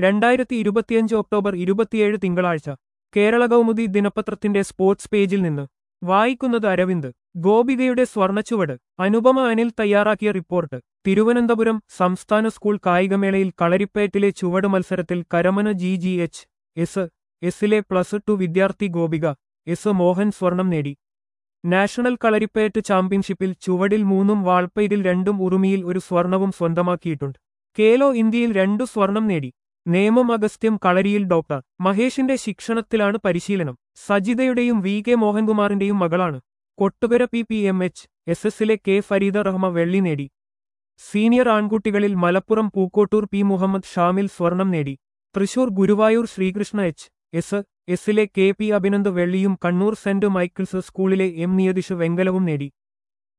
രണ്ടായിരത്തി ഇരുപത്തിയഞ്ച് ഒക്ടോബർ ഇരുപത്തിയേഴ് തിങ്കളാഴ്ച കേരള കൗമുദി ദിനപത്രത്തിന്റെ സ്പോർട്സ് പേജിൽ നിന്ന് വായിക്കുന്നത് അരവിന്ദ് ഗോപികയുടെ സ്വർണച്ചുവട് അനുപമ അനിൽ തയ്യാറാക്കിയ റിപ്പോർട്ട് തിരുവനന്തപുരം സംസ്ഥാന സ്കൂൾ കായികമേളയിൽ കളരിപ്പയറ്റിലെ ചുവട് മത്സരത്തിൽ Karamana G G H S എസിലെ പ്ലസ് ടു വിദ്യാർത്ഥി ഗോപിക എസ് മോഹൻ സ്വർണം നേടി നാഷണൽ കളരിപ്പയറ്റ് ചാമ്പ്യൻഷിപ്പിൽ ചുവടിൽ മൂന്നും വാൾപ്പയിരിൽ രണ്ടും ഉറുമിയിൽ ഒരു സ്വർണവും സ്വന്തമാക്കിയിട്ടുണ്ട് കേലോ ഇന്ത്യയിൽ രണ്ടു സ്വർണം നേടി നേമം അഗസ്ത്യം കളരിയിൽ ഡോക്ടർ മഹേഷിന്റെ ശിക്ഷണത്തിലാണ് പരിശീലനം സജിതയുടെയും വി കെ മോഹൻകുമാറിന്റെയും മകളാണ് Kottukara P P M H S എസിലെ കെ ഫരീദ റഹ്മ വെള്ളി നേടി സീനിയർ ആൺകുട്ടികളിൽ മലപ്പുറം പൂക്കോട്ടൂർ പി മുഹമ്മദ് ഷാമിൽ സ്വർണം നേടി തൃശൂർ ഗുരുവായൂർ ശ്രീകൃഷ്ണ എച്ച് എസ് എസിലെ കെ പി അഭിനന്ദ് വെള്ളിയും കണ്ണൂർ സെന്റ് മൈക്കിൾസ് സ്കൂളിലെ എം നിയതിഷ് വെങ്കലവും നേടി